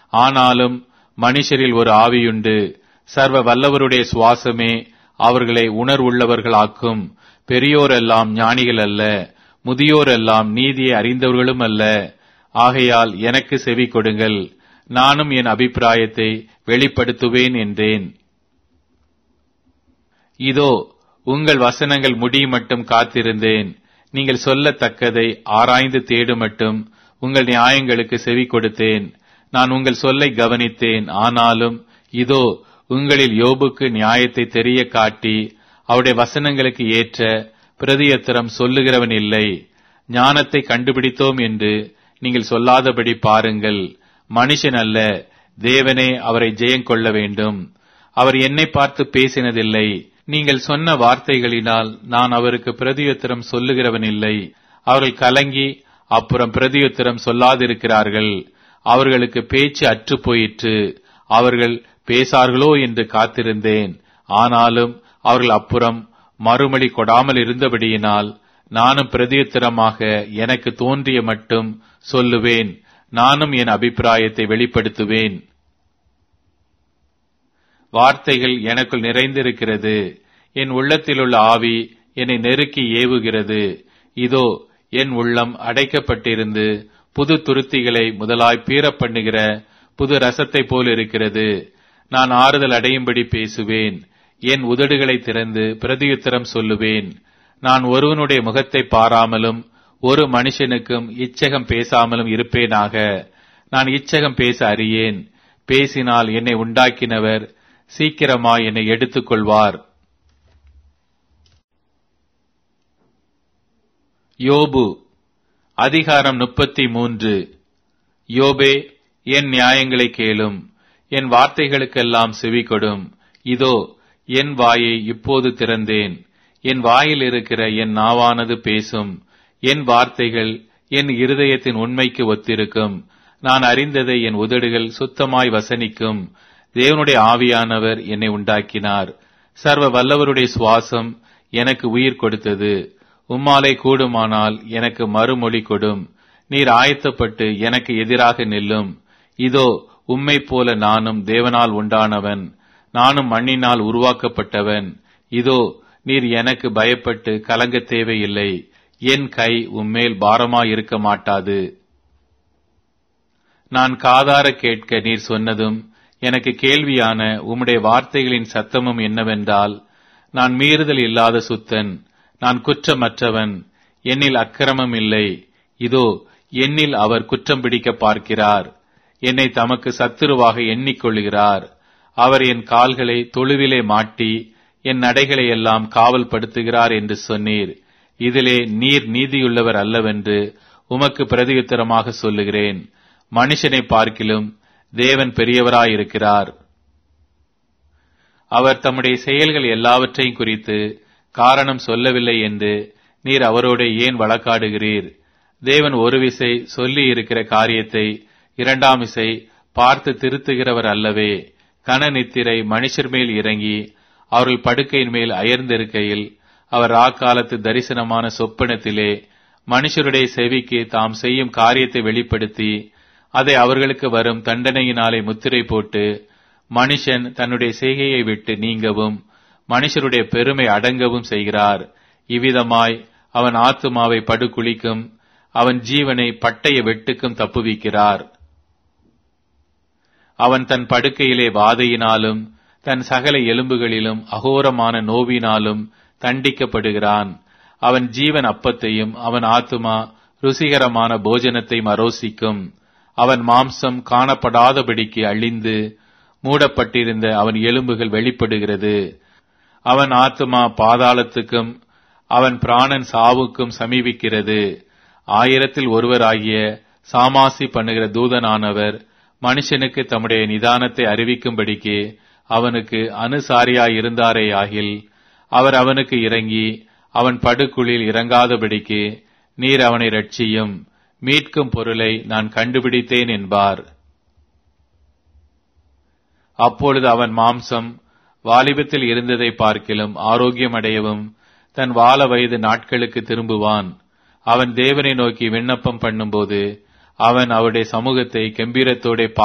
ஆனாலும் மனுஷரில் ஒரு ஆவியுண்டு சர்வ வல்லவருடைய சுவாசமே அவர்களை உணர்வுள்ளவர்களாக்கும் பெரியோரெல்லாம் ஞானிகள் அல்ல முதியோரெல்லாம் நீதியை அறிந்தவர்களும் அல்ல ஆகையால் எனக்கு செவி கொடுங்கள் நானும் என் அபிப்பிராயத்தை வெளிப்படுத்துவேன் என்றேன் இதோ உங்கள் வசனங்கள் முடியும் மட்டும் காத்திருந்தேன் நீங்கள் சொல்லத்தக்கதை ஆராய்ந்து தேடும் மட்டும் உங்கள் நியாயங்களுக்கு செவி கொடுத்தேன் நான் உங்கள் சொல்லை கவனித்தேன் ஆனாலும் இதோ உங்களில் யோபுக்கு நியாயத்தை தெரிய காட்டி அவருடைய வசனங்களுக்கு ஏற்ற பிரதியத்திரம் சொல்லுகிறவன் இல்லை ஞானத்தை கண்டுபிடித்தோம் என்று நீங்கள் சொல்லாதபடி பாருங்கள் மனுஷன் அல்ல தேவனே அவரை ஜெயம் கொள்ள வேண்டும் அவர் என்னை பார்த்து பேசினதில்லை நீங்கள் சொன்ன வார்த்தைகளினால் நான் அவருக்கு பிரதியுத்தரம் சொல்லுகிறவன் இல்லை அவர்கள் கலங்கி அப்புறம் பிரதியுத்தரம் சொல்லாதிருக்கிறார்கள் அவர்களுக்கு பேச்சு அற்று போயிற்று அவர்கள் பேசார்களோ என்று காத்திருந்தேன் ஆனாலும் அவர்கள் அப்புறம் மறுமொழி கொடாமல் இருந்தபடியினால் நானும் பிரதியுத்தரமாக எனக்கு தோன்றிய மட்டும் சொல்லுவேன் நானும் என் அபிப்பிராயத்தை வெளிப்படுத்துவேன் வார்த்தைகள் எனக்குள் நிறைந்திருக்கிறது என் உள்ளத்திலுள்ள ஆவி என்னை நெருக்கி ஏவுகிறது இதோ என் உள்ளம் அடைக்கப்பட்டிருந்து புது துருத்திகளை முதலாய் பீறப் பண்ணுகிற புது ரசத்தை போல் இருக்கிறது நான் ஆறுதல் அடையும்படி பேசுவேன் என் உதடுகளை திறந்து பிரதியுத்தரம் சொல்லுவேன் நான் ஒருவனுடைய முகத்தை பாராமலும் ஒரு மனுஷனுக்கும் இச்சகம் பேசாமலும் இருப்பேனாக நான் இச்சகம் பேச அறியேன் பேசினால் என்னை உண்டாக்கினவர் சீக்கிரமாய் என்னை எடுத்துக் கொள்வார் யோபு அதிகாரம் முப்பத்தி மூன்று யோபே என் நியாயங்களை கேளும் என் வார்த்தைகளுக்கெல்லாம் செவி கொடும் இதோ என் வாயை இப்போது திறந்தேன் என் வாயில் இருக்கிற என் நாவானது பேசும் என் வார்த்தைகள் என் இருதயத்தின் உண்மைக்கு ஒத்திருக்கும் நான் அறிந்ததை என் உதடுகள் சுத்தமாய் வசனிக்கும் தேவனுடைய ஆவியானவர் என்னை உண்டாக்கினார் சர்வ வல்லவருடைய சுவாசம் எனக்கு உயிர் கொடுத்தது உம்மாலை கூடுமானால் எனக்கு மறுமொழி கொடும் நீர் ஆயத்தப்பட்டு எனக்கு எதிராக நில்லும் இதோ உம்மை போல நானும் தேவனால் உண்டானவன் நானும் மண்ணினால் உருவாக்கப்பட்டவன் இதோ நீர் எனக்கு பயப்பட்டு கலங்க தேவையில்லை என் கை உம்மேல் பாரமாய் இருக்க மாட்டாது நான் காதார கேட்க நீர் சொன்னதும் எனக்கு கேள்வியான உம்முடைய வார்த்தைகளின் சத்தமும் என்னவென்றால் நான் மீறுதல் இல்லாத சுத்தன் நான் குற்றமற்றவன் என்னில் அக்கிரமம் இல்லை இதோ என்னில் அவர் குற்றம் பிடிக்க பார்க்கிறார் என்னை தமக்கு சத்துருவாக எண்ணிக்கொள்கிறார் அவர் என் கால்களை தொழுவிலே மாட்டி என் நடைகளை எல்லாம் காவல் படுத்துகிறார் என்று சொன்னீர் இதிலே நீர் நீதியுள்ளவர் அல்லவென்று உமக்கு பிரதியுத்தரமாக சொல்லுகிறேன் மனுஷனை பார்க்கிலும் தேவன் பெரியவராயிருக்கிறார் அவர் தம்முடைய செயல்கள் எல்லாவற்றையும் குறித்து காரணம் சொல்லவில்லை என்று நீர் அவரோட ஏன் வழக்காடுகிறீர் தேவன் ஒரு விசை சொல்லி இருக்கிற காரியத்தை இரண்டாம் விசை பார்த்து திருத்துகிறவர் அல்லவே கன நித்திரை மனுஷர் மேல் இறங்கி அவர்கள் படுக்கையின் மேல் அயர்ந்திருக்கையில் அவர் ராக்காலத்து தரிசனமான சொப்பனத்திலே மனுஷருடைய செவிக்கு தாம் செய்யும் காரியத்தை வெளிப்படுத்தி அதை அவர்களுக்கு வரும் தண்டனையினாலே முத்திரை போட்டு மனுஷன் தன்னுடைய செய்கையை விட்டு நீங்கவும் மனுஷருடைய பெருமை அடங்கவும் செய்கிறார் இவ்விதமாய் அவன் ஆத்துமாவை படுகுழிக்கும் அவன் ஜீவனை பட்டய வெட்டுக்கும் தப்புவிக்கிறார் அவன் தன் படுக்கையிலே வாதையினாலும் தன் சகல எலும்புகளிலும் அகோரமான நோவினாலும் தண்டிக்கப்படுகிறான் அவன் ஜீவன் அப்பத்தையும் அவன் ஆத்துமா ருசிகரமான போஜனத்தையும் அரோசிக்கும் அவன் மாம்சம் காணப்படாதபடிக்கு அழிந்து மூடப்பட்டிருந்த அவன் எலும்புகள் வெளிப்படுகிறது அவன் ஆத்துமா பாதாளத்துக்கும் அவன் பிராணன் சாவுக்கும் சமீபிக்கிறது ஆயிரத்தில் ஒருவராகிய சாமாசி பண்ணுகிற தூதனானவர் மனுஷனுக்கு தம்முடைய நிதானத்தை அறிவிக்கும்படிக்கு அவனுக்கு அனுசாரியாயிருந்தாரே ஆகில் அவர் அவனுக்கு இறங்கி அவன் படுக்குழில் இறங்காதபடிக்கு நீர் அவனை ரட்சியும் மீட்கும் பொருளை நான் கண்டுபிடித்தேன் என்பார் அப்பொழுது அவன் மாம்சம் வாலிபத்தில் இருந்ததை பார்க்கிலும் ஆரோக்கியமடையவும் தன் வால வயது நாட்களுக்கு திரும்புவான் அவன் தேவனை நோக்கி விண்ணப்பம் பண்ணும்போது அவன் அவருடைய சமூகத்தை கம்பீரத்தோட